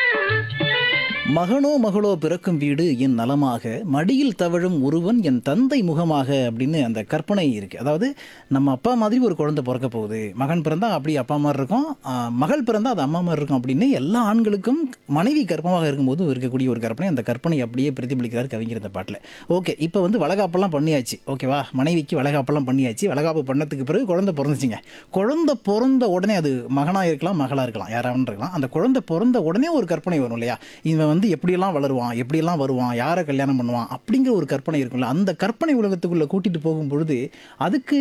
மகனோ மகளோ பிறக்கும் வீடு என் நலமாக மடியில் தவழும் ஒருவன் என் தந்தை முகமாக அப்படின்னு அந்த கற்பனை இருக்கு அதாவது நம்ம அப்பா மாதிரி ஒரு குழந்தை பிறக்க போகுது மகன் பிறந்தா அப்படி அப்பா மாதிரி இருக்கும் ஆஹ், மகள் பிறந்தா அது அம்மா மாதிரி இருக்கும் அப்படின்னு எல்லா ஆண்களுக்கும் மனைவி கர்ப்பமாக இருக்கும்போது இருக்கக்கூடிய ஒரு கற்பனை அந்த கற்பனை அப்படியே பிரதிபலிக்கிறார் கவிஞர் இந்த பாட்டில் ஓகே இப்போ வந்து வளகாப்பெல்லாம் பண்ணியாச்சு ஓகேவா மனைவிக்கு வளகாப்பெல்லாம் பண்ணியாச்சு வளகாப்பு பண்ணதுக்கு பிறகு குழந்தை பிறந்துச்சுங்க குழந்தை பிறந்த உடனே அது மகனாக இருக்கலாம் மகளாக இருக்கலாம் யாராவது இருக்கலாம் அந்த குழந்தை பிறந்த உடனே ஒரு கற்பனை வரும் இல்லையா இவன் வந்து எப்படியெல்லாம் வளருவான் எப்படியெல்லாம் வருவான் யாரை கல்யாணம் பண்ணுவான் அப்படிங்கிற ஒரு கற்பனை இருக்கும்ல அந்த கற்பனை உலகத்துக்குள்ளே கூட்டிகிட்டு போகும் பொழுது அதுக்கு